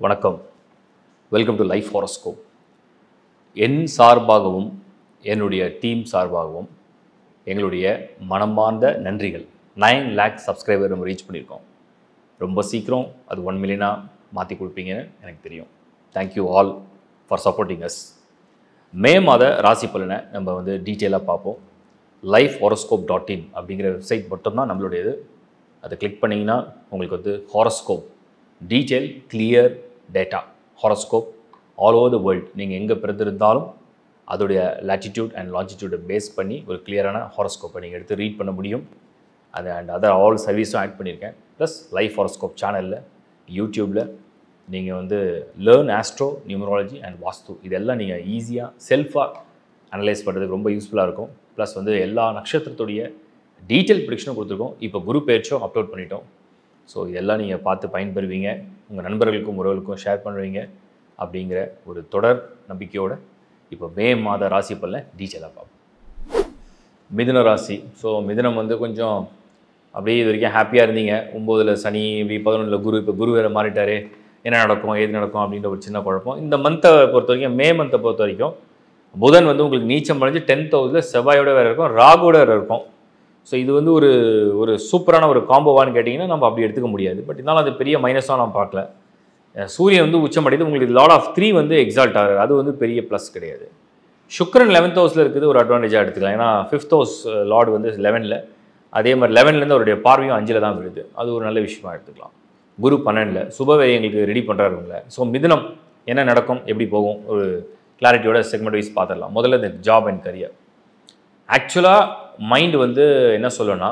வணக்கம் welcome to life horoscope என் சார்பாகவும் என்னுடைய டீம் சார்பாகவும் எங்களுடைய மனமார்ந்த நன்றிகள் நைன் லேக் சப்ஸ்கிரைபர் நம்ம ரீச் பண்ணியிருக்கோம் ரொம்ப சீக்கிரம் அது ஒன் மில்லியனாக மாற்றி கொடுப்பீங்கன்னு எனக்கு தெரியும் thank you all for supporting us May மாத ராசி பலனை நம்ம வந்து டீட்டெயிலாக பார்ப்போம் லைஃப் ஹாரோஸ்கோப் டாட் இன் அப்படிங்கிற வெப்சைட் மட்டும்தான் நம்மளுடையது அதை கிளிக் பண்ணிங்கன்னா உங்களுக்கு வந்து horoscope detail clear data horoscope all over the world நீங்கள் எங்கே பிறந்திருந்தாலும் அதோடைய லாட்டிடியூட் அண்ட் லாஞ்சிடியூடை பேஸ் பண்ணி ஒரு கிளியரான ஹாரோஸ்கோப்பை நீங்கள் எடுத்து ரீட் பண்ண முடியும் அது அண்ட் அதர் ஆல் சர்வீஸும் ஆட் பண்ணியிருக்கேன் ப்ளஸ் லைஃப் ஹாரோஸ்கோப் சேனலில் யூடியூப்பில் நீங்கள் வந்து learn astro numerology and vastu இதெல்லாம் நீங்கள் ஈஸியாக செல்ஃபாக அனலைஸ் பண்ணுறதுக்கு ரொம்ப யூஸ்ஃபுல்லாக இருக்கும் ப்ளஸ் வந்து எல்லா நட்சத்திரத்துடைய டீட்டெயில் ப்ரிடிக்ஷனும் கொடுத்துருக்கோம் இப்போ குரு பேச்சும் அப்லோட் பண்ணிட்டோம் ஸோ இதெல்லாம் நீங்கள் பார்த்து பயன்பெறுவீங்க உங்கள் நண்பர்களுக்கும் உறவுகளுக்கும் ஷேர் பண்ணுவீங்க அப்படிங்கிற ஒரு தொடர் நம்பிக்கையோட இப்போ மே மாத ராசி பல்ல டீட்டெயிலாக பார்ப்போம் மிதுன ராசி ஸோ மிதுனம் வந்து கொஞ்சம் அப்படியே இது வரைக்கும் ஹாப்பியாக இருந்தீங்க ஒம்போதில் சனி இப்படி பதினொன்றில் குரு இப்போ குரு வேறு மாறிட்டாரு என்ன நடக்கும் ஏது நடக்கும் அப்படின்ற ஒரு சின்ன குழப்பம் இந்த மந்த்தை பொறுத்த வரைக்கும் மே மந்த்தை பொறுத்த வரைக்கும் புதன் வந்து உங்களுக்கு நீச்சம் அடைஞ்சு டென்த் ஹவுஸில் செவ்வாயோட வேறு இருக்கும் ராகுவோட வேறு இருக்கும் ஸோ இது வந்து ஒரு ஒரு சூப்பரான ஒரு காம்போவான்னு கேட்டிங்கன்னா நம்ம அப்படி எடுத்துக்க முடியாது பட் இருந்தாலும் அது பெரிய மைனஸாக நான் பார்க்கல அஹ் சூரியன் வந்து உச்சமடைந்து உங்களுக்கு லாட் ஆஃப் த்ரீ வந்து எக்ஸால்ட் ஆகுது அது வந்து பெரிய ப்ளஸ் கிடையாது சுக்ரன் லெவன்த் ஹவுஸில் இருக்குது ஒரு அட்வான்டேஜாக எடுத்துக்கலாம் ஏன்னா ஃபிஃப்த் ஹவுஸ் லார்டு வந்து லெவனில் அதே மாதிரி லெவன்லேருந்து அவருடைய பார்வையும் அஞ்சில் தான் விழுது அது ஒரு நல்ல விஷயமா எடுத்துக்கலாம் குரு பன்னெண்டில் சுபவேரியங்களுக்கு ரெடி பண்ணுறாரு உங்களை ஸோ மிதுனம் என்ன நடக்கும் எப்படி போகும் ஒரு கிளாரிட்டியோட செக்மெண்ட் வைஸ் பார்த்துடலாம் முதல்ல இந்த ஜாப் அண்ட் கரியர் ஆக்சுவலாக மைண்டு வந்து என்ன சொல்லணும்னா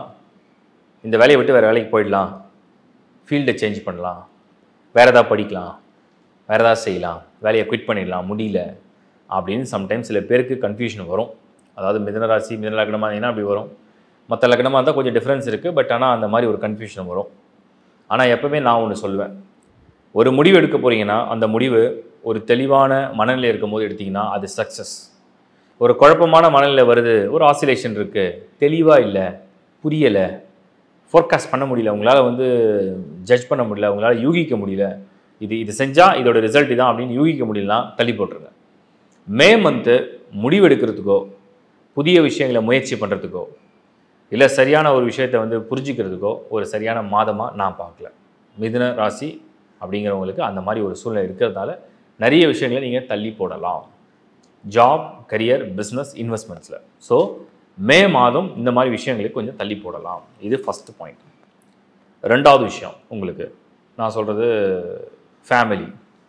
இந்த வேலையை விட்டு வேறு வேலைக்கு போயிடலாம் ஃபீல்டை சேஞ்ச் பண்ணலாம் வேறு ஏதாவது படிக்கலாம் வேறு ஏதாவது செய்யலாம் வேலையை குவிட் பண்ணிடலாம் முடியல அப்படின்னு சம்டைம்ஸ் சில பேருக்கு கன்ஃபியூஷன் வரும் அதாவது மிதன ராசி மிதன லக்னமாக இருந்தீங்கன்னா அப்படி வரும் மற்ற லக்னமாக இருந்தால் கொஞ்சம் டிஃப்ரென்ஸ் இருக்குது பட் ஆனால் அந்த மாதிரி ஒரு கன்ஃபியூஷன் வரும் ஆனால் எப்போவுமே நான் ஒன்று சொல்லுவேன் ஒரு முடிவு எடுக்க போகிறீங்கன்னா அந்த முடிவு ஒரு தெளிவான மனநிலை இருக்கும்போது எடுத்தீங்கன்னா அது சக்ஸஸ் ஒரு குழப்பமான மனநிலை வருது ஒரு ஆசிலேஷன் இருக்குது தெளிவாக இல்லை புரியலை ஃபோர்காஸ்ட் பண்ண முடியல உங்களால் வந்து ஜட்ஜ் பண்ண முடியல உங்களால் யூகிக்க முடியல இது இது செஞ்சால் இதோட ரிசல்ட் இதான் அப்படின்னு யூகிக்க முடியலனா தள்ளி போட்டுருங்க மே மந்த்து முடிவெடுக்கிறதுக்கோ புதிய விஷயங்களை முயற்சி பண்ணுறதுக்கோ இல்லை சரியான ஒரு விஷயத்தை வந்து புரிஞ்சிக்கிறதுக்கோ ஒரு சரியான மாதமாக நான் பார்க்கல மிதுன ராசி அப்படிங்கிறவங்களுக்கு அந்த மாதிரி ஒரு சூழ்நிலை இருக்கிறதுனால நிறைய விஷயங்களை நீங்கள் தள்ளி போடலாம் ஜாப் கரியர் பிஸ்னஸ் இன்வெஸ்ட்மெண்ட்ஸில் ஸோ மே மாதம் இந்த மாதிரி விஷயங்களுக்கு கொஞ்சம் தள்ளி போடலாம் இது ஃபஸ்ட்டு பாயிண்ட் ரெண்டாவது விஷயம் உங்களுக்கு நான் சொல்கிறது ஃபேமிலி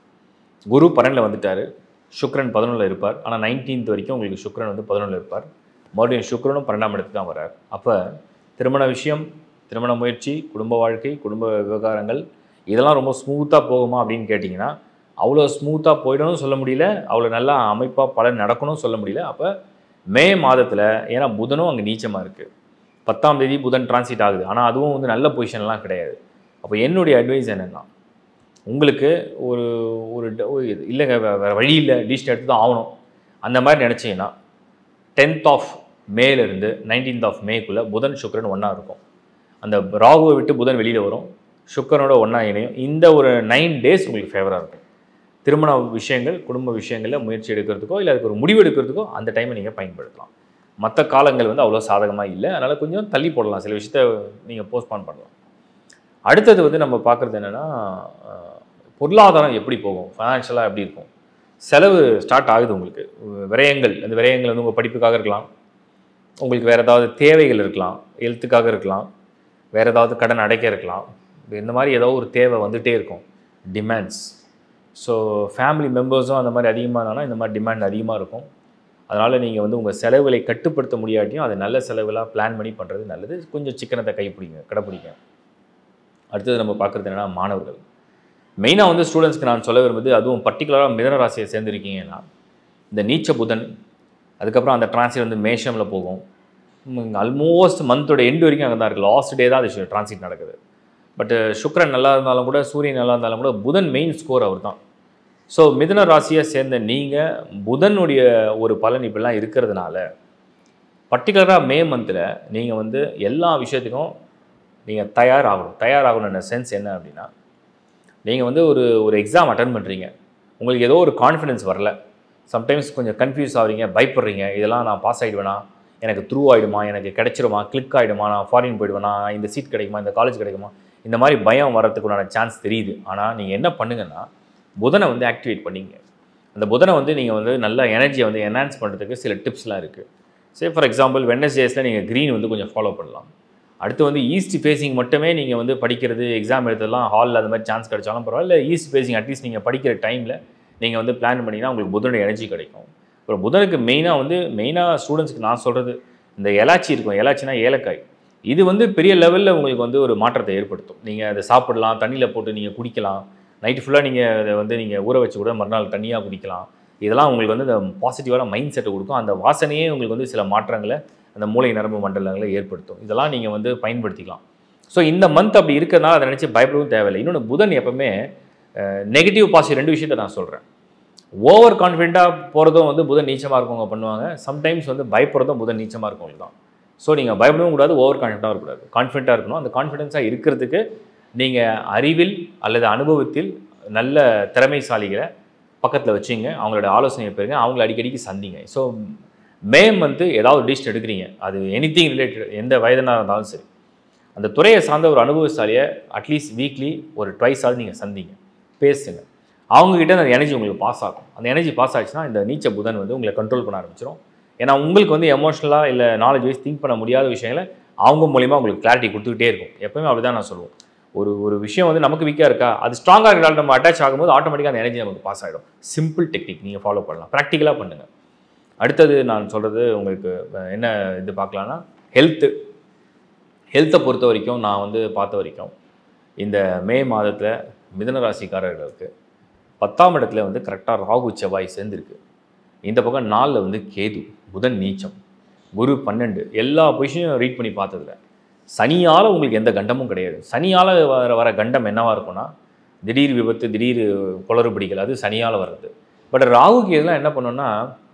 குரு பன்னெண்டில் வந்துட்டார் சுக்ரன் பதினொன்றில் இருப்பார் ஆனால் நைன்டீன்த் வரைக்கும் உங்களுக்கு சுக்ரன் வந்து பதினொன்றில் இருப்பார் மறுபடியும் சுக்ரனும் பன்னெண்டாம் இடத்துக்கு தான் வரார் அப்போ திருமண விஷயம் திருமண முயற்சி குடும்ப வாழ்க்கை குடும்ப விவகாரங்கள் இதெல்லாம் ரொம்ப ஸ்மூத்தாக போகுமா அப்படின்னு கேட்டிங்கன்னா அவ்வளோ ஸ்மூத்தாக போயிடணும் சொல்ல முடியல அவ்வளோ நல்லா அமைப்பாக பலன் நடக்கணும் சொல்ல முடியல அப்போ மே மாதத்தில் ஏன்னா புதனும் அங்கே நீச்சமாக இருக்குது பத்தாம் தேதி புதன் டிரான்சிட் ஆகுது ஆனால் அதுவும் வந்து நல்ல பொசிஷன்லாம் கிடையாது அப்போ என்னுடைய அட்வைஸ் என்னென்னா உங்களுக்கு ஒரு ஒரு ட- ஒரு இது இல்லைங்க வே- வேறு வழி இல்லை டிசிஷன் எடுத்து தான் ஆகணும் அந்த மாதிரி நினச்சிங்கன்னா டென்த் ஆஃப் மேலேருந்து நைன்டீன்த் ஆஃப் மேக்குள்ளே புதன் சுக்கிரன் ஒன்றா இருக்கும் அந்த ராகுவை விட்டு புதன் வெளியில் வரும் சுக்கிரனோட ஒன்றா இணையும் இந்த ஒரு நைன் டேஸ் உங்களுக்கு ஃபேவராக இருக்கும் திருமண விஷயங்கள் குடும்ப விஷயங்களில் முயற்சி எடுக்கிறதுக்கோ இல்லை அதுக்கு ஒரு முடிவு எடுக்கிறதுக்கோ அந்த டைமை நீங்கள் பயன்படுத்தலாம் மற்ற காலங்கள் வந்து அவ்வளோ சாதகமாக இல்லை அதனால் கொஞ்சம் தள்ளி போடலாம் சில விஷயத்த நீங்கள் போஸ்ட்பான் பண்ணலாம் அடுத்தது வந்து நம்ம பார்க்குறது என்னென்னா பொருளாதாரம் எப்படி போகும் ஃபைனான்ஷியலாக எப்படி இருக்கும் செலவு ஸ்டார்ட் ஆகுது உங்களுக்கு விரயங்கள் அந்த விரயங்கள் வந்து உங்கள் படிப்புக்காக இருக்கலாம் உங்களுக்கு வேறு ஏதாவது தேவைகள் இருக்கலாம் ஹெல்த்துக்காக இருக்கலாம் வேறு ஏதாவது கடன் அடைக்க இருக்கலாம் இந்த மாதிரி ஏதோ ஒரு தேவை வந்துகிட்டே இருக்கும் டிமாண்ட்ஸ் ஸோ ஃபேமிலி மெம்பர்ஸும் அந்த மாதிரி அதிகமானா இந்த மாதிரி டிமாண்ட் அதிகமாக இருக்கும் அதனால் நீங்கள் வந்து உங்கள் செலவுகளை கட்டுப்படுத்த முடியாட்டியும் அது நல்ல செலவுகளாக பிளான் பண்ணி பண்ணுறது நல்லது கொஞ்சம் சிக்கனத்தை கைப்பிடிங்க கடைப்பிடிங்க அடுத்தது நம்ம பார்க்குறது என்னென்னா மாணவர்கள் மெயினாக வந்து ஸ்டூடெண்ட்ஸ்க்கு நான் சொல்ல விரும்புது அதுவும் பர்டிகுலராக மிதன ராசியை சேர்ந்துருக்கீங்கன்னா இந்த நீச்ச புதன் அதுக்கப்புறம் அந்த டிரான்சிட் வந்து மேஷமில் போகும் ஆல்மோஸ்ட் மந்தோட எண்டு வரைக்கும் அங்கே தான் இருக்குது லாஸ்ட் டே தான் அது டிரான்சிட் நடக்குது பட் சுக்கிரன் நல்லா இருந்தாலும் கூட சூரியன் நல்லா இருந்தாலும் கூட புதன் மெயின் ஸ்கோர் அவர் தான் ஸோ மிதுன ராசியை சேர்ந்த நீங்கள் புதனுடைய ஒரு பலன் இப்படிலாம் இருக்கிறதுனால பர்டிகுலராக மே மந்தில் நீங்கள் வந்து எல்லா விஷயத்துக்கும் நீங்கள் தயாராகணும் தயாராகணுன்ற சென்ஸ் என்ன அப்படின்னா நீங்கள் வந்து ஒரு ஒரு எக்ஸாம் அட்டன் பண்ணுறீங்க உங்களுக்கு ஏதோ ஒரு கான்ஃபிடன்ஸ் வரல சம்டைம்ஸ் கொஞ்சம் கன்ஃபியூஸ் ஆகுறீங்க பயப்படுறீங்க இதெல்லாம் நான் பாஸ் ஆகிடுவேனா எனக்கு த்ரூ ஆகிடுமா எனக்கு கிடைச்சிருமா கிளிக் ஆகிடுமா நான் ஃபாரின் போயிடுவேனா இந்த சீட் கிடைக்குமா இந்த காலேஜ் கிடைக்குமா இந்த மாதிரி பயம் வர்றதுக்குண்டான சான்ஸ் தெரியுது ஆனால் நீங்கள் என்ன பண்ணுங்கன்னா புதனை வந்து ஆக்டிவேட் பண்ணிங்க அந்த புதனை வந்து நீங்கள் வந்து நல்ல எனர்ஜியை வந்து என்ஹான்ஸ் பண்ணுறதுக்கு சில டிப்ஸ்லாம் இருக்குது சே ஃபார் எக்ஸாம்பிள் வெனஸ்டேஸில் நீங்கள் க்ரீன் வந்து கொஞ்சம் ஃபாலோ பண்ணலாம் அடுத்து வந்து ஈஸ்ட் ஃபேஸிங் மட்டுமே நீங்கள் வந்து படிக்கிறது எக்ஸாம் எழுதலாம் ஹாலில் அது மாதிரி சான்ஸ் கிடைச்சாலும் பரவாயில்ல ஈஸ்ட் ஃபேஸிங் அட்லீஸ்ட் நீங்கள் படிக்கிற டைமில் நீங்கள் வந்து பிளான் பண்ணிங்கன்னா உங்களுக்கு புதனுடைய எனர்ஜி கிடைக்கும் அப்புறம் புதனுக்கு மெயினாக வந்து மெயினாக ஸ்டூடெண்ட்ஸ்க்கு நான் சொல்கிறது இந்த எலாச்சி இருக்கும் எலாச்சினா ஏலக்காய் இது வந்து பெரிய லெவலில் உங்களுக்கு வந்து ஒரு மாற்றத்தை ஏற்படுத்தும் நீங்கள் அதை சாப்பிடலாம் தண்ணியில் போட்டு நீங்கள் குடிக்கலாம் நைட்டு ஃபுல்லாக நீங்கள் அதை வந்து நீங்கள் ஊற வச்சு கூட மறுநாள் தண்ணியாக குடிக்கலாம் இதெல்லாம் உங்களுக்கு வந்து இந்த பாசிட்டிவான மைண்ட் செட்டை கொடுக்கும் அந்த வாசனையே உங்களுக்கு வந்து சில மாற்றங்களை அந்த மூளை நரம்பு மண்டலங்களை ஏற்படுத்தும் இதெல்லாம் நீங்கள் வந்து பயன்படுத்திக்கலாம் ஸோ இந்த மந்த் அப்படி இருக்கிறதுனால அதை நினச்சி பயப்படவும் தேவையில்லை இன்னொன்று புதன் எப்பவுமே நெகட்டிவ் பாசிட்டிவ் ரெண்டு விஷயத்தை நான் சொல்கிறேன் ஓவர் கான்ஃபிடென்ட்டாக போகிறதும் வந்து புதன் நீச்சமாக இருக்கவங்க பண்ணுவாங்க சம்டைம்ஸ் வந்து பயப்படுறதும் புதன் நீச்சமாக இருக்கவங்க தான் ஸோ நீங்கள் பயப்படவும் கூடாது ஓவர் கான்ஃபிடென்ட்டாக இருக்கக்கூடாது கான்ஃபிடென்ட்டாக இருக்கணும் அந்த கான்ஃபிடென்ஸாக இருக்கிறதுக்கு நீங்கள் அறிவில் அல்லது அனுபவத்தில் நல்ல திறமைசாலிகளை பக்கத்தில் வச்சுங்க அவங்களோட ஆலோசனையை பெறுங்க அவங்கள அடிக்கடிக்கு சந்திங்க ஸோ மே மந்த்து ஏதாவது டிஷ் எடுக்கிறீங்க அது எனிதிங் ரிலேட்டட் எந்த வயதுனா இருந்தாலும் சரி அந்த துறையை சார்ந்த ஒரு அனுபவசாலியை அட்லீஸ்ட் வீக்லி ஒரு ட்வைஸாவது நீங்கள் சந்திங்க பேசுங்க அவங்கக்கிட்ட அந்த எனர்ஜி உங்களுக்கு பாஸ் ஆகும் அந்த எனர்ஜி பாஸ் ஆச்சுன்னா இந்த நீச்ச புதன் வந்து உங்களை கண்ட்ரோல் பண்ண ஆரம்பிச்சிடும் ஏன்னா உங்களுக்கு வந்து எமோஷனலாக இல்லை நாலேஜ் வைஸ் திங்க் பண்ண முடியாத விஷயங்களை அவங்க மூலிமா உங்களுக்கு கிளாரிட்டி கொடுத்துக்கிட்டே இருக்கும் எப்பவுமே அப்படி தான் நான் சொல்லுவோம் ஒரு ஒரு விஷயம் வந்து நமக்கு வீக்காக இருக்கா அது ஸ்ட்ராங்காக இருக்கிறால் நம்ம அட்டாச் ஆகும்போது ஆட்டோமேட்டிக்காக அந்த எனர்ஜி நமக்கு பாஸ் ஆகிடும் சிம்பிள் டெக்னிக் நீங்கள் ஃபாலோ பண்ணலாம் ப்ராக்டிக்கலாக பண்ணுங்கள் அடுத்தது நான் சொல்கிறது உங்களுக்கு அஹ், என்ன இது பார்க்கலான்னா ஹெல்த்து ஹெல்த்தை பொறுத்த வரைக்கும் நான் வந்து பார்த்த வரைக்கும் இந்த மே மாதத்தில் மிதுன ராசிக்காரர்களுக்கு பத்தாம் இடத்துல வந்து கரெக்டாக ராகு செவ்வாய் சேர்ந்துருக்கு இந்த பக்கம் நாலில் வந்து கேது புதன் நீச்சம் குரு பன்னெண்டு எல்லா பொசிஷனையும் ரீட் பண்ணி பார்த்ததுல சனியால் உங்களுக்கு எந்த கண்டமும் கிடையாது சனியால் வர வர கண்டம் என்னவாக இருக்கும்னா திடீர் விபத்து திடீர் குளறுபடிகள் அது சனியால் வர்றது பட் ராகு கேதுலாம் என்ன பண்ணோன்னா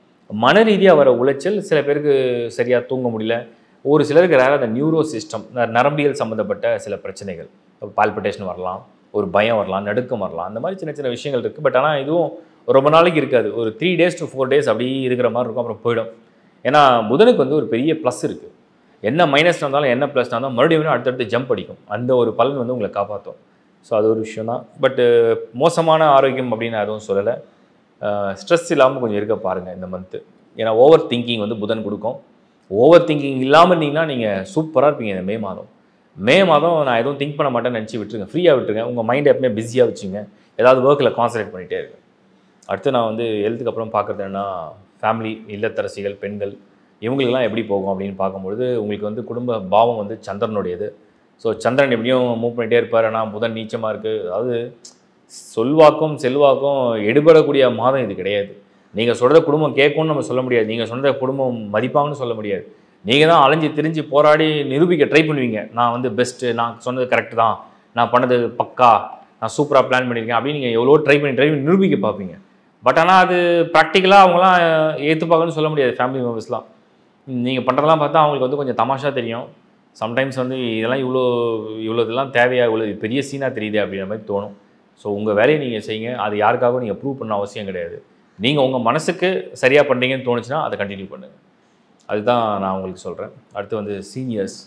மன ரீதியாக வர உளைச்சல் சில பேருக்கு சரியாக தூங்க முடியல ஒரு சிலருக்கு வேறு அந்த நியூரோ சிஸ்டம் நரம்பியல் சம்மந்தப்பட்ட சில பிரச்சனைகள் பால்பிட்டேஷன் வரலாம் ஒரு பயம் வரலாம் நடுக்கம் வரலாம் அந்த மாதிரி சின்ன சின்ன விஷயங்கள் இருக்குது பட் ஆனால் இதுவும் ரொம்ப நாளைக்கு இருக்காது ஒரு three days to four days அப்படியே இருக்கிற மாதிரி இருக்கும் அப்புறம் போயிடும் ஏன்னா புதனுக்கு வந்து ஒரு பெரிய ப்ளஸ் இருக்குது என்ன மைனஸ் இருந்தாலும் என்ன ப்ளஸ் இருந்தாலும் மறுபடியும் அடுத்தடுத்து ஜம்ப் அடிக்கும் அந்த ஒரு பலன் வந்து உங்களை காப்பாற்றும் ஸோ அது ஒரு விஷயம் தான் பட்டு மோசமான ஆரோக்கியம் அப்படின்னு நான் எதுவும் சொல்லலை ஸ்ட்ரெஸ் இல்லாமல் கொஞ்சம் இருக்க பாருங்கள் இந்த மந்த்து ஏன்னா ஓவர் திங்கிங் வந்து புதன் கொடுக்கும் ஓவர் திங்கிங் இல்லாமல் இருந்தீங்கன்னா நீங்கள் சூப்பராக இருப்பீங்க இந்த மே மாதம் மே மாதம் நான் எதுவும் திங்க் பண்ண மாட்டேன்னு நினச்சி விட்டுருங்க ஃப்ரீயாக விட்டுருங்க உங்கள் மைண்டை எப்பவுமே பிஸியாக வச்சுங்க ஏதாவது ஒர்க்கில் கான்சன்ட்ரேட் பண்ணிகிட்டே இருங்க அடுத்து நான் வந்து எழுத்துக்கு அப்புறம் பார்க்குறது என்னன்னா ஃபேமிலி இல்லத்தரசிகள் பெண்கள் இவங்களுக்கெல்லாம் எப்படி போகும் அப்படின்னு பார்க்கும்பொழுது உங்களுக்கு வந்து குடும்ப பாவம் வந்து சந்திரனுடையது ஸோ சந்திரன் எப்படியும் மூவ் பண்ணிகிட்டே இருப்பார் ஆனால் புதன் நீச்சமாக இருக்குது அதாவது சொல்வாக்கும் செல்வாக்கும் எடுபடக்கூடிய மாதம் இது கிடையாது நீங்கள் சொல்கிறத குடும்பம் கேட்கும்னு நம்ம சொல்ல முடியாது நீங்கள் சொன்னதை குடும்பம் மதிப்பாங்கன்னு சொல்ல முடியாது நீங்கள் தான் அலைஞ்சு திரிஞ்சு போராடி நிரூபிக்க ட்ரை பண்ணுவீங்க நான் வந்து பெஸ்ட்டு நான் சொன்னது கரெக்ட் தான் நான் பண்ணது பக்கா நான் சூப்பராக பிளான் பண்ணியிருக்கேன் அப்படின்னு நீங்கள் எவ்வளோ ட்ரை பண்ணி ட்ரை பண்ணி நிரூபிக்க பார்ப்பீங்க பட் ஆனால் அது ப்ராக்டிக்கலாக அவங்களாம் ஏற்றுப்பாங்கன்னு சொல்ல முடியாது ஃபேமிலி மெம்பர்ஸ்லாம் நீங்கள் பண்ணுறதெல்லாம் பார்த்தா அவங்களுக்கு வந்து கொஞ்சம் தமாஷா தெரியும் சம்டைம்ஸ் வந்து இதெல்லாம் இவ்வளோ இவ்வளோ இதெல்லாம் தேவையா இவ்வளோ இது பெரிய சீனாக தெரியுது அப்படின்ற மாதிரி தோணும் ஸோ உங்கள் வேலையை நீங்கள் செய்யுங்க அது யாருக்காகவும் நீங்கள் ப்ரூவ் பண்ண அவசியம் கிடையாது நீங்கள் உங்கள் மனசுக்கு சரியாக பண்ணுறீங்கன்னு தோணுச்சுன்னா அதை கண்டினியூ பண்ணுங்கள் அதுதான் நான் உங்களுக்கு சொல்கிறேன் அடுத்து வந்து சீனியர்ஸ்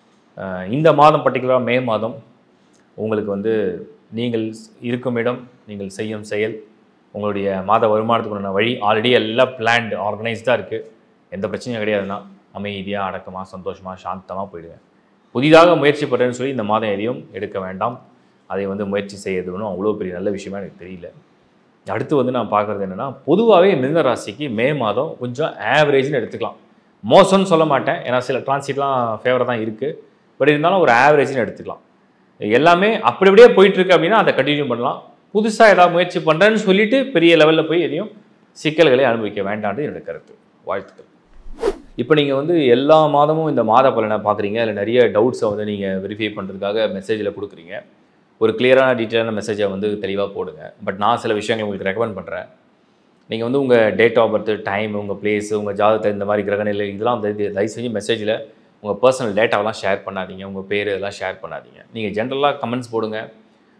இந்த மாதம் பர்டிகுலராக மே மாதம் உங்களுக்கு வந்து நீங்கள் இருக்கும் இடம் நீங்கள் செய்யும் செயல் உங்களுடைய மாத வருமானத்துக்குண்டான வழி ஆல்ரெடி எல்லாம் பிளான்டு ஆர்கனைஸ்டாக இருக்குது எந்த பிரச்சனையும் கிடையாதுன்னா அமைதியாக அடக்கமாக சந்தோஷமாக சாந்தமாக போயிடுங்க புதிதாக முயற்சி பண்ணுறேன்னு சொல்லி இந்த மாதம் எதையும் எடுக்க வேண்டாம் அதை வந்து முயற்சி செய்யறது ஒன்றும் அவ்வளோ பெரிய நல்ல விஷயமா எனக்கு தெரியல அடுத்து வந்து நான் பார்க்குறது என்னென்னா பொதுவாகவே மிதுன ராசிக்கு மே மாதம் கொஞ்சம் ஆவரேஜ்னு எடுத்துக்கலாம் மோசம்னு சொல்ல மாட்டேன் ஏன்னா சில டிரான்சிட்லாம் ஃபேவராக தான் இருக்குது பட் இருந்தாலும் ஒரு ஆவரேஜ்னு எடுத்துக்கலாம் எல்லாமே அப்படி அப்படியே போயிட்டுருக்கு அப்படின்னா அதை கண்டினியூ பண்ணலாம் புதுசாக ஏதாவது முயற்சி பண்ணுறேன்னு சொல்லிட்டு பெரிய லெவலில் போய் எதையும் சிக்கல்களை அனுபவிக்க வேண்டாம்னு என்னோட கருத்து வாழ்த்துக்கள் இப்போ நீங்கள் வந்து எல்லா மாதமும் இந்த மாத பலனை பார்க்குறீங்க அதில் நிறைய டவுட்ஸை வந்து நீங்கள் வெரிஃபை பண்ணுறதுக்காக மெசேஜில் கொடுக்குறீங்க ஒரு கிளியரான டீட்டெயிலான மெசேஜை வந்து தெளிவாக போடுங்க பட் நான் சில விஷயங்கள் உங்களுக்கு ரெக்கமெண்ட் பண்ணுறேன் நீங்கள் வந்து உங்கள் டேட் ஆஃப் பர்த் டைம் உங்கள் பிளேஸ் உங்கள் ஜாதகத்தை இந்த மாதிரி கிரகநிலை இதெல்லாம் வந்து தயவு செஞ்சு மெசேஜில் உங்கள் பர்சனல் டேட்டாவெல்லாம் ஷேர் பண்ணாதீங்க உங்கள் பேர் இதெல்லாம் ஷேர் பண்ணாதீங்க நீங்கள் ஜென்ரலாக கமெண்ட்ஸ் போடுங்க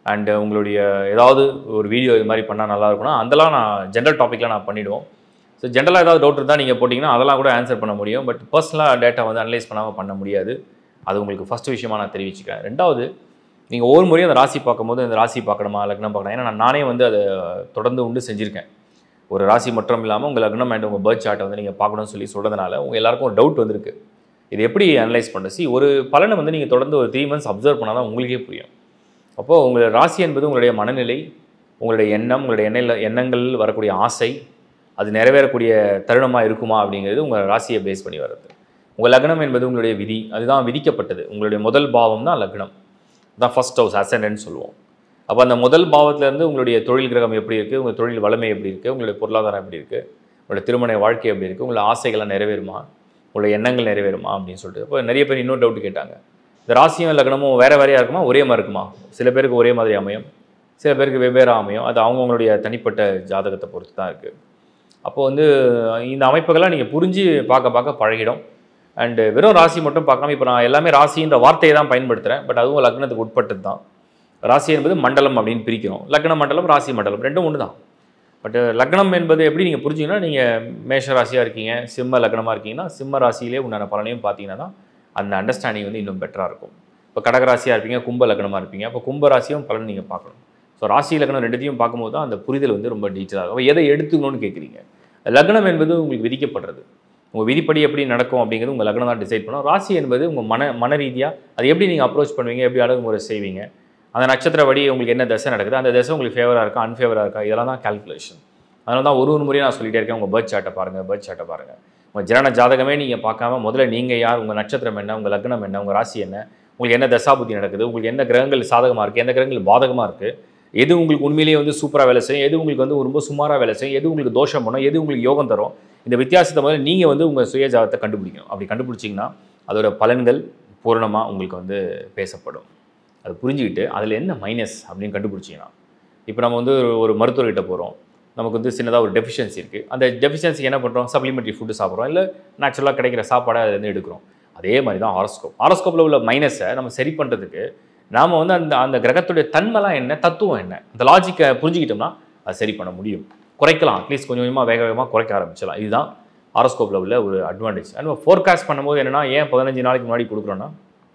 அண்ட் உங்களுடைய ஏதாவது ஒரு வீடியோ இது மாதிரி பண்ணால் நல்லா இருக்கும்னா அதெல்லாம் நான் ஜென்ரல் டாப்பிக்லாம் நான் பண்ணிவிடுவோம் ஸோ ஜென்ரலாக ஏதாவது டவுட் இருந்தால் நீங்கள் போட்டிங்கன்னா அதெல்லாம் கூட ஆன்சர் பண்ண முடியும் பட் பர்சனலாக டேட்டா வந்து அனலைஸ் பண்ணாமல் பண்ண முடியாது அது உங்களுக்கு ஃபஸ்ட் விஷயமா நான் தெரிவிச்சுக்கிறேன் ரெண்டாவது நீங்கள் ஒவ்வொரு முறையும் அந்த ராசி பார்க்கும்போது இந்த ராசி பார்க்கணுமா லக்னம் பார்க்கணும் ஏன்னா நான் நானே வந்து அதை தொடர்ந்து உண்டு செஞ்சுருக்கேன் ஒரு ராசி மட்டும் இல்லாமல் உங்கள் லக்னம் அண்ட் உங்கள் பர்த் சார்ட்டை வந்து நீங்கள் பார்க்கணும்னு சொல்லி சொல்கிறதுனால உங்கள் எல்லாருக்கும் ஒரு டவுட் வந்திருக்கு இது எப்படி அனலைஸ் பண்ணுறது சி ஒரு பலனை வந்து நீங்கள் தொடர்ந்து ஒரு த்ரீ மந்த்ஸ் அப்சர்வ் பண்ணால் தான் உங்களுக்கே புரியும் அப்போது உங்களுடைய ராசி என்பது உங்களுடைய மனநிலை உங்களுடைய எண்ணம் உங்களுடைய எண்ணெயில் எண்ணங்கள் வரக்கூடிய ஆசை அது நிறைவேறக்கூடிய தருணமாக இருக்குமா அப்படிங்கிறது உங்கள் ராசியை பேஸ் பண்ணி வர்றது உங்கள் லக்னம் என்பது உங்களுடைய விதி அதுதான் விதிக்கப்பட்டது உங்களுடைய முதல் பாவம் தான் லக்னம் தான் ஃபர்ஸ்ட் ஹவுஸ் அசண்டன்ட் சொல்லுவோம் அப்போ அந்த முதல் பாவத்திலேருந்து உங்களுடைய தொழில் கிரகம் எப்படி இருக்குது உங்கள் தொழில் வளமை எப்படி இருக்குது உங்களுடைய பொருளாதாரம் எப்படி இருக்குது உங்களுடைய திருமண வாழ்க்கை எப்படி இருக்குது உங்களுடைய ஆசைகள்லாம் நிறைவேறுமா உங்களுடைய எண்ணங்கள் நிறைவேறுமா அப்படின்னு சொல்லிட்டு இப்போ நிறைய பேர் இன்னொரு டவுட் கேட்டாங்க இந்த ராசியும் லக்னமும் வேறு வேறையாக இருக்குமா ஒரே மாதிரி இருக்குமா சில பேருக்கு ஒரே மாதிரி அமையும் சில பேருக்கு வெவ்வேறு அமையும் அது அவங்கவுங்களுடைய தனிப்பட்ட ஜாதகத்தை பொறுத்து தான் இருக்குது அப்போ வந்து இந்த அமைப்புகள்லாம் நீங்கள் புரிஞ்சு பார்க்க பார்க்க பழகிடும் அண்டு வெறும் ராசி மட்டும் பார்க்காம இப்போ நான் எல்லாமே ராசின்ற வார்த்தையை தான் பயன்படுத்துகிறேன் பட் அதுவும் லக்னத்துக்கு உட்பட்டது தான் ராசி என்பது மண்டலம் அப்படின்னு பிரிக்கிறோம் லக்ன மண்டலம் ராசி மண்டலம் ரெண்டும் ஒன்று தான் பட் லக்னம் என்பது எப்படி நீங்கள் புரிஞ்சிங்கன்னா நீங்கள் மேஷ ராசியாக இருக்கீங்க சிம்ம லக்னமாக இருக்கீங்கன்னா சிம்ம ராசியிலே உண்டான பலனையும் பார்த்தீங்கன்னா தான் அந்த அண்டர்ஸ்டாண்டிங் வந்து இன்னும் பெட்டராக இருக்கும் இப்போ கடகராசியாக இருப்பீங்க கும்ப லக்னமாக இருப்பீங்க அப்போ கும்ப ராசியும் பலன் நீங்கள் பார்க்கணும் ஸோ ராசி லக்னம் ரெண்டுத்தையும் பார்க்கும்போது தான் அந்த புரிதல் வந்து ரொம்ப டீட்டெயிலாக இருக்கும் அப்போ எதை எடுத்துக்கணும்னு கேட்குறீங்க லக்னம் என்பது உங்களுக்கு விதிக்கப்படுறது உங்கள் விதிப்படி எப்படி நடக்கும் அப்படிங்கிறது உங்கள் லக்னம் தான் டிசைட் பண்ணும் ராசி என்பது உங்கள் மன மன ரீதியாக அது எப்படி நீங்கள் அப்ரோச் பண்ணுவீங்க எப்படி அடங்குமுறை செய்வீங்க அந்த நட்சத்திரப்படி உங்களுக்கு என்ன தசை நடக்குது அந்த தசை உங்களுக்கு ஃபேவராக இருக்கா அன்ஃபேவராக இருக்கா இதெல்லாம் தான் கால்குலேஷன் அதனால தான் ஒரு ஒரு முறையும் நான் சொல்லிட்டே இருக்கேன் உங்கள் பர்த் சார்ட்டை பாருங்கள் பர்த் சார்ட்டை பாருங்கள் உங்கள் ஜனன ஜாதகமே நீங்கள் பார்க்காம முதல்ல நீங்கள் யார் உங்கள் நட்சத்திரம் என்ன உங்கள் லக்னம் என்ன உங்கள் ராசி என்ன உங்களுக்கு என்ன தசாபுத்தி நடக்குது உங்களுக்கு என்ன கிரகங்கள் சாதகமாக இருக்குது எந்த கிரகங்கள் பாதகமாக இருக்குது எது உங்களுக்கு உண்மையிலேயே வந்து சூப்பராக வேலை செய்யும் எது உங்களுக்கு வந்து ரொம்ப சுமாராக வேலை செய்யும் எது உங்களுக்கு தோஷம் பண்ணும் எது உங்களுக்கு யோகம் தரும் இந்த வித்தியாசத்தை முதல்ல நீங்கள் வந்து உங்கள் சுய ஜாதகத்தை கண்டுபிடிக்கணும் அப்படி கண்டுபிடிச்சிங்கன்னா அதோட பலன்கள் பூரணமாக உங்களுக்கு வந்து பேசப்படும் அது புரிஞ்சுக்கிட்டு அதில் என்ன மைனஸ் அப்படின்னு கண்டுபிடிச்சிங்கன்னா இப்போ நம்ம வந்து ஒரு- ஒரு மருத்துவர்கிட்ட போகிறோம் நமக்கு வந்து சின்னதாக ஒரு டெஃபிஷியன்சி இருக்குது அந்த டெஃபிஷியன்சிக்கு என்ன பண்ணுறோம் சப்ளிமெண்ட்ரி ஃபுட்டு சாப்பிட்றோம் இல்லை நேச்சுரலாக கிடைக்கிற சாப்பாடை அதுலேருந்து எடுக்கிறோம் அதே மாதிரி தான் ஹாரோஸ்கோப் ஹாரோஸ்கோப்பில் உள்ள மைனஸை நம்ம சரி பண்ணுறதுக்கு நாம் வந்து அந்த அந்த கிரகத்துடைய தன்மைலாம் என்ன தத்துவம் என்ன அந்த லாஜிக்கை புரிஞ்சுக்கிட்டோம்னா அதை சரி பண்ண முடியும் குறைக்கலாம் அட்லீஸ்ட் கொஞ்சம் கொஞ்சமாக வேக வேகமாக குறைக்க ஆரம்பிச்சிடலாம் இதுதான் ஹாரோஸ்கோப்பில் உள்ள ஒரு அட்வான்டேஜ் அண்ட் ஃபோர்காஸ்ட் பண்ணும்போது என்னன்னா ஏன் பதினஞ்சு நாளைக்கு முன்னாடி கொடுக்குறோன்னா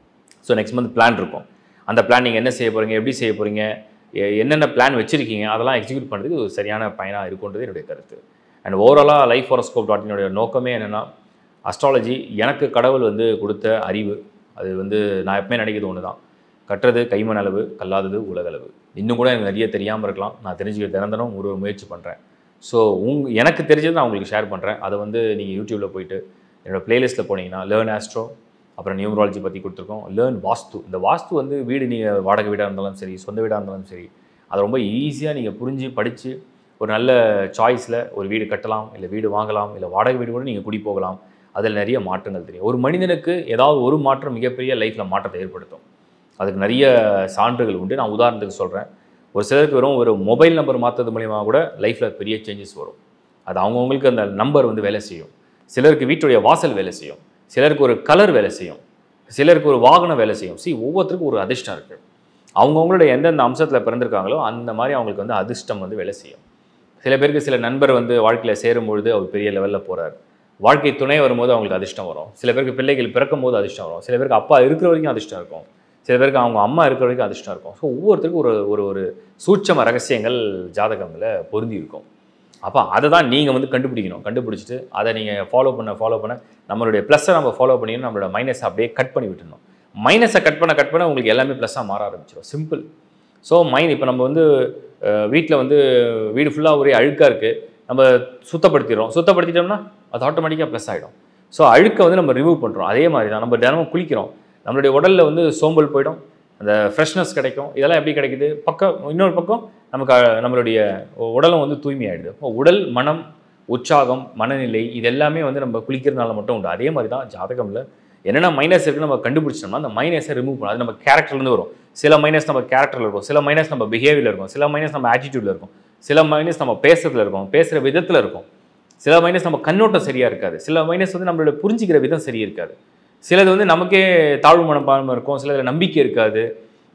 ஸோ நெக்ஸ்ட் மந்த் பிளான் இருக்கும் அந்த பிளான் நீங்கள் என்ன செய்ய போகிறீங்க எப்படி செய்ய போகிறீங்க என்னென்ன பிளான் வச்சுருக்கீங்க அதெல்லாம் எக்ஸிக்யூட் பண்ணுறதுக்கு ஒரு சரியான பயனாக இருக்குன்றது என்னுடைய கருத்து அண்ட் ஓவராலாக லைஃப் ஹாரோஸ்கோப் டாட் என்னுடைய நோக்கமே என்னென்னா அஸ்ட்ராலஜி எனக்கு கடவுள் வந்து கொடுத்த அறிவு அது வந்து நான் எப்பவுமே நினைக்கிறது ஒன்று தான் கட்டுறது கைமண் அளவு கல்லாதது உலகளவு இன்னும் கூட எனக்கு நிறைய தெரியாமல் இருக்கலாம் நான் தெரிஞ்சுக்க தினம் தினம் ஒரு ஒரு முயற்சி பண்ணுறேன் ஸோ உங் எனக்கு தெரிஞ்சதை நான் உங்களுக்கு ஷேர் பண்ணுறேன் அதை வந்து நீங்கள் யூடியூப்பில் போயிட்டு என்னோடய பிளேலிஸ்ட்டில் போனீங்கன்னா லேர்ன் ஆஸ்ட்ரோ அப்புறம் நியூமராலஜி பற்றி கொடுத்துருக்கோம் லேர்ன் வாஸ்து இந்த வாஸ்து வந்து வீடு நீங்கள் வாடகை வீடாக இருந்தாலும் சரி சொந்த வீடாக இருந்தாலும் சரி அதை ரொம்ப ஈஸியாக நீங்கள் புரிஞ்சு படித்து ஒரு நல்ல சாய்ஸில் ஒரு வீடு கட்டலாம் இல்லை வீடு வாங்கலாம் இல்லை வாடகை வீடு கூட நீங்கள் குடி போகலாம் அதில் நிறைய மாற்றங்கள் தெரியும் ஒரு மனிதனுக்கு ஏதாவது ஒரு மாற்றம் மிகப்பெரிய லைஃப்பில் மாற்றத்தை ஏற்படுத்தும் அதுக்கு நிறைய சான்றுகள் உண்டு நான் உதாரணத்துக்கு சொல்கிறேன் ஒரு சிலருக்கு வெறும் ஒரு மொபைல் நம்பர் மாற்றுறது மூலிமா கூட லைஃப்பில் பெரிய சேஞ்சஸ் வரும் அது அவங்கவுங்களுக்கு அந்த நம்பர் வந்து வேலை செய்யும் சிலருக்கு வீட்டுடைய வாசல் வேலை செய்யும் சிலருக்கு ஒரு கலர் வேலை செய்யும் சிலருக்கு ஒரு வாகனம் வேலை செய்யும் சி ஒவ்வொருத்தருக்கும் ஒரு அதிர்ஷ்டம் இருக்குது அவங்கவுங்களுடைய எந்தெந்த அம்சத்தில் பிறந்திருக்காங்களோ அந்த மாதிரி அவங்களுக்கு வந்து அதிர்ஷ்டம் வந்து வேலை செய்யும் சில பேருக்கு சில நண்பர் வந்து வாழ்க்கையில் சேரும்பொழுது அவர் பெரிய லெவலில் போகிறார் வாழ்க்கை துணை வரும்போது அவங்களுக்கு அதிர்ஷ்டம் வரும் சில பேருக்கு பிள்ளைகள் பிறக்கும் போது அதிர்ஷ்டம் வரும் சில பேருக்கு அப்பா இருக்கிற வரைக்கும் அதிர்ஷ்டம் இருக்கும் சில பேருக்கு அவங்க அம்மா இருக்கிற வரைக்கும் அதிர்ஷ்டம் இருக்கும் ஸோ ஒவ்வொருத்தருக்கும் ஒரு ஒரு ஒரு சூட்சம ரகசியங்கள் ஜாதகங்களில் பொருந்தி இருக்கும் அப்போ அதை தான் நீங்கள் வந்து கண்டுபிடிக்கணும் கண்டுபிடிச்சிட்டு அதை நீங்கள் ஃபாலோ பண்ண ஃபாலோ பண்ண நம்மளுடைய ப்ளஸ்ஸை நம்ம ஃபாலோ பண்ணிக்கணும் நம்மளோட மைனஸை அப்படியே கட் பண்ணி விட்டுணும் மைனஸை கட் பண்ண கட் பண்ண உங்களுக்கு எல்லாமே ப்ளஸ்ஸாக மாற ஆரம்பிச்சிடும் சிம்பிள் ஸோ மைண்ட் இப்போ நம்ம வந்து வீட்டில் வந்து வீடு ஃபுல்லாக ஒரே அழுக்காக இருக்குது நம்ம சுத்தப்படுத்திடுறோம் சுத்தப்படுத்திட்டோம்னா அது ஆட்டோமேட்டிக்காக ப்ளஸ் ஆகிடும் ஸோ அழுக்கை வந்து நம்ம ரிமூவ் பண்ணுறோம் அதே மாதிரி தான் நம்ம தினமும் குளிக்கிறோம் நம்மளுடைய உடலில் வந்து சோம்பல் போயிடும் அந்த ஃப்ரெஷ்னஸ் கிடைக்கும் இதெல்லாம் எப்படி கிடைக்குது பக்கம் இன்னொரு பக்கம் நமக்கு அஹ், நம்மளுடைய உடலும் வந்து தூய்மையாயிடுது அப்போ உடல் மனம் உற்சாகம் மனநிலை இது எல்லாமே வந்து நம்ம குளிக்கிறதுனால மட்டும் உண்டு அதே மாதிரி தான் ஜாதகம்ல என்னென்ன மைனஸ் இருக்குன்னு நம்ம கண்டுபிடிச்சோம்னா அந்த மைனஸை ரிமூவ் பண்ணணும் அது நம்ம கேரக்டர்லேருந்து வரும் சில மைனஸ் நம்ம கேரக்டரில் இருக்கும் சில மைனஸ் நம்ம பிஹேவியரில் இருக்கும் சில மைனஸ் நம்ம ஆட்டிடியூடில் இருக்கும் சில மைனஸ் நம்ம பேசுறதுல இருக்கும் பேசுகிற விதத்தில் இருக்கும் சில மைனஸ் நம்ம கண்ணோட்டம் சரியாக இருக்காது சில மைனஸ் வந்து நம்மளோட புரிஞ்சிக்கிற விதம் சரியா இருக்காது சிலது வந்து நமக்கே தாழ்வு மனப்பான்மை இருக்கும் சிலதில் நம்பிக்கை இருக்காது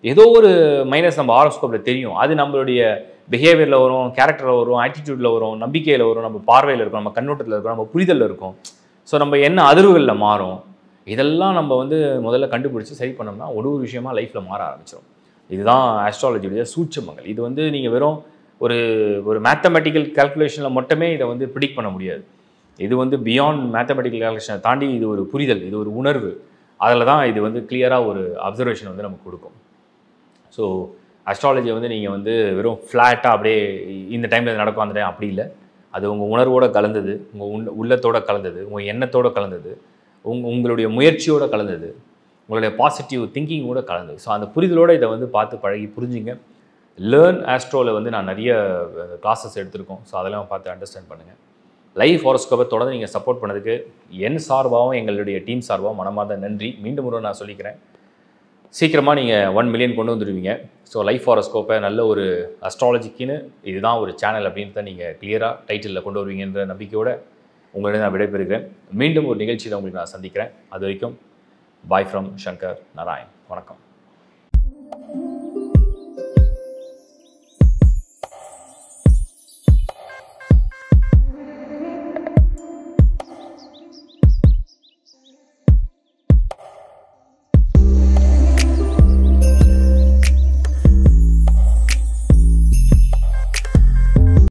ஏதோ ஒரு மைனஸ் நம்ம ஹாரோஸ்கோப்பில் தெரியும் அது நம்மளுடைய பிஹேவியரில் வரும் கேரக்டரில் வரும் ஆட்டிடியூடில் வரும் நம்பிக்கையில் வரும் நம்ம பார்வையில் இருக்கும் நம்ம கண்ணோட்டத்தில் இருக்கும் நம்ம புரிதலில் இருக்கும் ஸோ நம்ம என்ன அதிர்வுகளில் மாறும் இதெல்லாம் நம்ம வந்து முதல்ல கண்டுபிடிச்சி சரி பண்ணோம்னா ஒரு ஒரு விஷயமா லைஃப்பில் மாற ஆரம்பிச்சிடும் இதுதான் ஆஸ்ட்ராலஜியுடைய சூட்சமங்கள் இது வந்து நீங்கள் வெறும் ஒரு ஒரு மேத்தமெட்டிக்கல் கால்குலேஷனில் மட்டுமே இதை வந்து ப்ரிடிக்ட் பண்ண முடியாது இது வந்து பியாண்ட் மேத்தமெட்டிக்கல் கால்குலேஷனை தாண்டி இது ஒரு புரிதல் இது ஒரு உணர்வு அதில் தான் இது வந்து கிளியராக ஒரு அப்சர்வேஷன் வந்து நமக்கு கொடுக்கும் ஸோ அஸ்ட்ராலஜியை வந்து நீங்கள் வந்து வெறும் ஃப்ளாட்டாக அப்படியே இந்த டைமில் நடக்கும் அந்த டைம் அப்படி இல்லை அது உங்கள் உணர்வோட கலந்தது உங்கள் உள்ள உள்ளத்தோட கலந்தது உங்கள் எண்ணத்தோட கலந்தது உங் உங்களுடைய முயற்சியோட கலந்தது உங்களுடைய பாசிட்டிவ் திங்கிங்கோட கலந்தது ஸோ அந்த புரிதலோடு இதை வந்து பார்த்து பழகி புரிஞ்சுங்க லேர்ன் ஆஸ்ட்ரோவில் வந்து நான் நிறைய கிளாஸஸ் எடுத்திருக்கோம் ஸோ அதெல்லாம் பார்த்து அண்டர்ஸ்டாண்ட் பண்ணுங்கள் லைஃப் ஹாரோஸ்கோப்பை தொடர்ந்து நீங்கள் சப்போர்ட் பண்ணதுக்கு என் சார்பாகவும் எங்களுடைய டீம் சார்பாகவும் மனமார்ந்த நன்றி மீண்டும் ஒரு நான் சொல்லிக்கிறேன் சீக்கிரமாக நீங்கள் ஒன் மில்லியன் கொண்டு வந்துடுவீங்க ஸோ லைஃப் ஹாரோஸ்கோப்பை நல்ல ஒரு அஸ்ட்ராலஜிக்குன்னு இதுதான் ஒரு சேனல் அப்படின்றத நீங்கள் கிளியராக டைட்டிலில் கொண்டு வருவீங்கன்ற நம்பிக்கையோடு உங்களிடம் நான் விடைபெறுகிறேன் மீண்டும் ஒரு நிகழ்ச்சியில் உங்களுக்கு நான் சந்திக்கிறேன் அது வரைக்கும் பாய் ஃப்ரம் சங்கர் நாராயண் வணக்கம்